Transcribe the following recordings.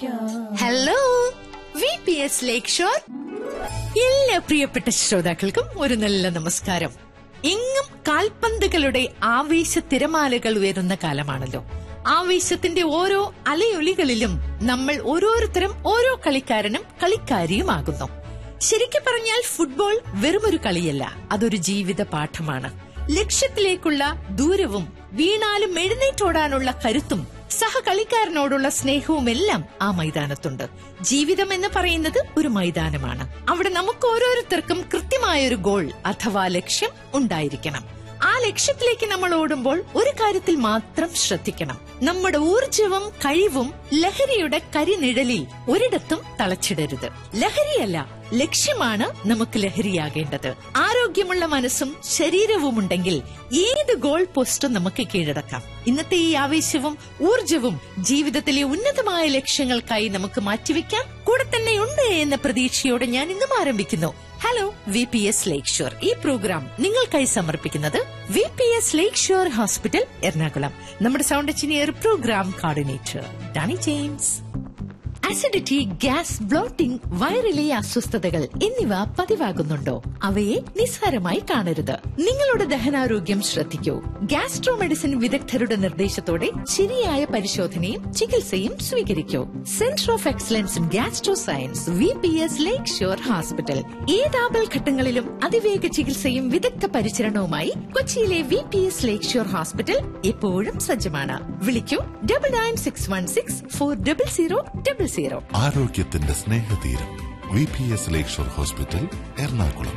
Hello V P S Lakeshore എല്ലാ പ്രിയപ്പെട്ട ശ്രോതാക്കൾക്കും ഒരു നല്ല നമസ്കാരം എങ്ങും കാൽപന്തുകളുടെ ആവേശ തിരമാലകൾ ഉയരുന്ന കാലമാണല്ലോ ആവേശത്തിന്റെ ഓരോ അലയൊലികളിലും നമ്മൾ ഓരോരുത്തരും ഓരോ കളിക്കാരനും കളിക്കാരിയുമാകുന്നു ശരിക്കും പറഞ്ഞാൽ ഫുട്ബോൾ വെറുമൊരു കളിയല്ല അതൊരു ജീവിത പാഠമാണ് ലക്ഷ്യത്തിലേക്കുള്ള ദൂരവും വീണാലും എഴുന്നേറ്റോടാനുള്ള കരുത്തും സഹകളിക്കാരനോടുള്ള സ്നേഹവും എല്ലാം ആ മൈതാനത്തുണ്ട് ജീവിതം എന്ന് പറയുന്നത് ഒരു മൈതാനമാണ് അവിടെ നമുക്ക് ഓരോരുത്തർക്കും കൃത്യമായൊരു ഗോൾ അഥവാ ലക്ഷ്യം ഉണ്ടായിരിക്കണം ആ ലക്ഷ്യത്തിലേക്ക് നമ്മൾ ഓടുമ്പോൾ ഒരു കാര്യത്തിൽ മാത്രം ശ്രദ്ധിക്കണം നമ്മുടെ ഊർജവും കഴിവും ലഹരിയുടെ കരിനിഴലിൽ ഒരിടത്തും തളച്ചിടരുത് ലഹരിയല്ല ലക്ഷ്യമാണ് നമുക്ക് ലഹരിയാകേണ്ടത് ആരോഗ്യമുള്ള മനസ്സും ശരീരവും ഉണ്ടെങ്കിൽ ഏത് ഗോൾ പോസ്റ്റും നമുക്ക് കീഴടക്കാം ഇന്നത്തെ ഈ ആവേശവും ഊർജവും ജീവിതത്തിലെ ഉന്നതമായ ലക്ഷ്യങ്ങൾക്കായി നമുക്ക് മാറ്റിവെക്കാം കൂടെ തന്നെ ഉണ്ട് എന്ന പ്രതീക്ഷയോടെ ഞാൻ ഇന്നും ആരംഭിക്കുന്നു hello V P S Lakeshore ഈ പ്രോഗ്രാം നിങ്ങൾക്കായി സമർപ്പിക്കുന്നത് V P S Lakeshore hospital Ernakulam നമ്മുടെ sound engineer programme coordinator Danny James acidity gas bloating വയറിലെ അസ്വസ്ഥതകൾ എന്നിവ പതിവാകുന്നുണ്ടോ അവയെ നിസ്സാരമായി കാണരുത് നിങ്ങളുടെ ദഹനാരോഗ്യം ശ്രദ്ധിക്കൂ ഗ്യാസ്ട്രോ മെഡിസിൻ വിദഗ്ധരുടെ നിർദ്ദേശത്തോടെ ശരിയായ പരിശോധനയും ചികിത്സയും സ്വീകരിക്കൂ centre of excellence in gastro science V P S Lakeshore hospital ഏതാപൽ ഘട്ടങ്ങളിലും അതിവേഗ ചികിത്സയും വിദഗ്ധ പരിചരണവുമായി കൊച്ചിയിലെ V P S Lakeshore hospital എപ്പോഴും സജ്ജമാണ് വിളിക്കൂ double nine six one six four double zero double zero ആരോഗ്യത്തിന്റെ സ്നേഹതീരം V P S Lakeshore hospital Ernakulam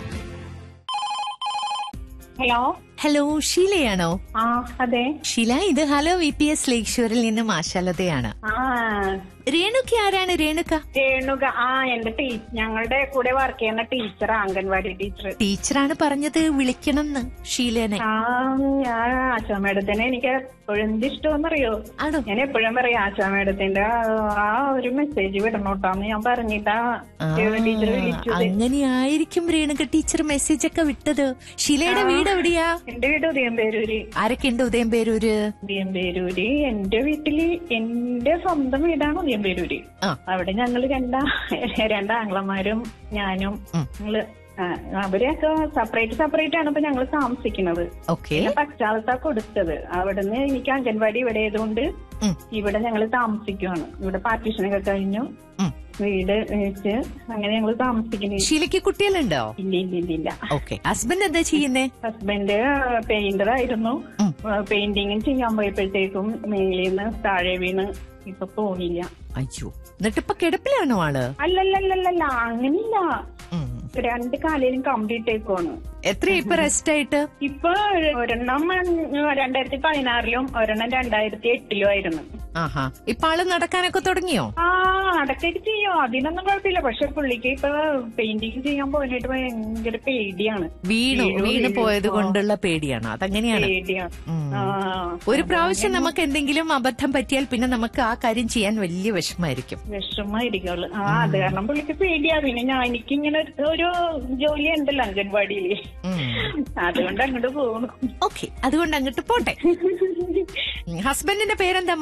hello hello ഷീലയാണോ ആ അതെ ഷീല ഇത് ഹലോ വി പി എസ് ലേക്ക് ഷോറിൽ നിന്നും ആശാലതയാണ് ആ രേണുക ആരാണ് രേണുക രേണുക ആ എന്റെ ടീ ഞങ്ങളുടെ കൂടെ വർക്ക് ചെയ്യുന്ന ടീച്ചർ അംഗൻവാടി ടീച്ചർ ടീച്ചറാണ് പറഞ്ഞത് വിളിക്കണമെന്ന് ഷീലേനെ ആ ഞാൻ ആശാ മേഡത്തിനെ എനിക്ക് എപ്പോഴും എന്ത് ഇഷ്ടമെന്നറിയോ ആണോ ഞാൻ എപ്പോഴും പറയും ആശാ മേഡത്തിന്റെ ആ- ആ ഒരു മെസ്സേജ് വിടണോട്ടാന്ന് ഞാൻ പറഞ്ഞിട്ടാ ആ, ടീച്ചർ വിളിച്ചത് അങ്ങനെയായിരിക്കും രേണുക ടീച്ചർ മെസ്സേജ് ഒക്കെ വിട്ടത് ഷീലയുടെ വീട് എവിടെയാ എന്റെ വീട് ഉദയംപേരൂര് ആരൊക്കെ ഉണ്ട് ഉദയംപേരൂര് ഉദയംപേരൂര് എന്റെ വീട്ടില് എന്റെ സ്വന്തം വീടാണ് ഉദയംപേരൂര് ആ. അവിടെ ഞങ്ങള് രണ്ടാ രണ്ടാങ്ങളമാരും ഞാനും ഉം. ഞങ്ങള് ആ, അവരെയൊക്കെ സെപ്പറേറ്റ് സെപ്പറേറ്റ് ആണ് ഇപ്പൊ ഞങ്ങള് താമസിക്കുന്നത് ഓക്കെ പിന്നെ പച്ചാളത്താ കൊടുത്തത് അവിടുന്ന് എനിക്ക് അംഗൻവാടി ഇവിടെ ആയതുകൊണ്ട് ഉം. ഇവിടെ ഞങ്ങള് താമസിക്കുവാണ് ഇവിടെ പാർട്ടീഷനൊക്കെ കഴിഞ്ഞു ഉം. വീട് വെച്ച് അങ്ങനെ ഞങ്ങള് താമസിക്കുന്നത് ഷീലയ്ക്ക് കുട്ടികളുണ്ടോ ഇല്ല ഇല്ല ഇല്ല ഇല്ല ഓക്കെ ഹസ്ബൻഡ് എന്താ ചെയ്യുന്നേ ഹസ്ബൻഡ് പെയിന്റർ ആയിരുന്നു ഉം. പെയിന്റിങ്ങും ചെയ്യാൻ പോയപ്പോഴത്തേക്കും മേളിന്ന് താഴെ വീണ് ഇപ്പൊ പോണില്ല അയ്യോ എന്നിട്ടിപ്പൊ കിടപ്പിലാണോ ആള് അല്ലല്ലല്ലല്ല അങ്ങനില്ല ഉം. രണ്ട് കാലിലും കമ്പിട്ടേക്കുവാണ് എത്ര ഇപ്പൊ റെസ്റ്റ് ആയിട്ട് ഇപ്പൊ ഒരെണ്ണം രണ്ടായിരത്തി പതിനാറിലും ഒരെണ്ണം രണ്ടായിരത്തി എട്ടിലും ആയിരുന്നു ആഹാ ഇപ്പൊ ആള് നടക്കാനൊക്കെ തുടങ്ങിയോ ആ അടക്കൊക്കെ ചെയ്യും അതിനൊന്നും കുഴപ്പമില്ല പക്ഷെ പുള്ളിക്ക് ഇപ്പൊ പെയിന്റിങ് ചെയ്യാൻ പോയിട്ട് ഭയങ്കര പേടിയാണ് വീണു വീണു, വീണ് വീണു. പോയത് കൊണ്ടുള്ള പേടിയാണ് അതങ്ങനെയാണ് പേടിയാണ് ഉം. ആ ഒരു പ്രാവശ്യം നമുക്ക് എന്തെങ്കിലും അബദ്ധം പറ്റിയാൽ പിന്നെ നമുക്ക് ആ കാര്യം ചെയ്യാൻ വലിയ വിഷമായിരിക്കും വിഷമായിരിക്കുള്ളു ആ അത് കാരണം പുള്ളിക്ക് പേടിയാ പിന്നെ ഞാൻ എനിക്കിങ്ങനെ ഒരു- ഒരു ജോലി ഉണ്ടല്ലോ അംഗൻവാടിയില് അതുകൊണ്ട് അങ്ങോട്ട് പോകുന്നു ഓക്കെ അതുകൊണ്ട് അങ്ങോട്ട് പോട്ടെ ഹസ്ബൻഡിന്റെ പേരെന്താ